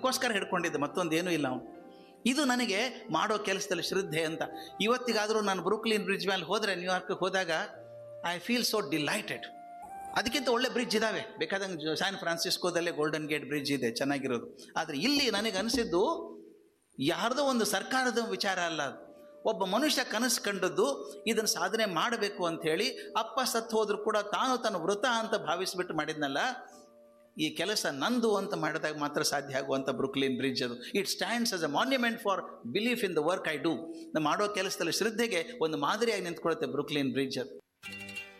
ಇದಕ್ಕೋಸ್ಕರ ಹಿಡ್ಕೊಂಡಿದ್ದೆ ಮತ್ತೊಂದೇನೂ ಇಲ್ಲ ಅವನು ಇದು ನನಗೆ ಮಾಡೋ ಕೆಲಸದಲ್ಲಿ ಶ್ರದ್ಧೆ ಅಂತ ಇವತ್ತಿಗಾದರೂ ನಾನು ಬ್ರೂಕ್ಲಿನ್ ಬ್ರಿಡ್ಜ್ ಮೇಲೆ ಹೋದರೆ ನ್ಯೂಯಾರ್ಕ್ಗೆ ಹೋದಾಗ ಐ ಫೀಲ್ ಸೋ ಡಿಲೈಟೆಡ್ ಅದಕ್ಕಿಂತ ಒಳ್ಳೆ ಬ್ರಿಡ್ಜ್ ಇದ್ದಾವೆ ಬೇಕಾದಂಗೆ ಸ್ಯಾನ್ ಫ್ರಾನ್ಸಿಸ್ಕೋದಲ್ಲೇ ಗೋಲ್ಡನ್ ಗೇಟ್ ಬ್ರಿಡ್ಜ್ ಇದೆ ಚೆನ್ನಾಗಿರೋದು ಆದರೆ ಇಲ್ಲಿ ನನಗೆ ಅನಿಸಿದ್ದು ಯಾರ್ದೋ ಒಂದು ಸರ್ಕಾರದ ವಿಚಾರ ಅಲ್ಲ ಅದು ಒಬ್ಬ ಮನುಷ್ಯ ಕನಸು ಕಂಡದ್ದು ಇದನ್ನು ಸಾಧನೆ ಮಾಡಬೇಕು ಅಂತ ಹೇಳಿ ಅಪ್ಪ ಸತ್ತು ಹೋದ್ರು ಕೂಡ ತಾನು ತನ್ನ ವೃತ ಅಂತ ಭಾವಿಸಿಬಿಟ್ಟು ಮಾಡಿದ್ನಲ್ಲ ಈ ಕೆಲಸ ನಂದು ಅಂತ ಮಾಡಿದಾಗ ಮಾತ್ರ ಸಾಧ್ಯ ಆಗುವಂಥ ಬ್ರುಕ್ಲಿನ್ ಬ್ರಿಡ್ಜ್ ಅದು it stands as a monument for belief in the work I do ನಾವು ಮಾಡೋ ಕೆಲಸದಲ್ಲಿ ಶ್ರದ್ಧೆಗೆ ಒಂದು ಮಾದರಿಯಾಗಿ ನಿಂತ್ಕೊಳ್ಳುತ್ತೆ ಬ್ರುಕ್ಲಿನ್ ಬ್ರಿಡ್ಜ್ ಅದು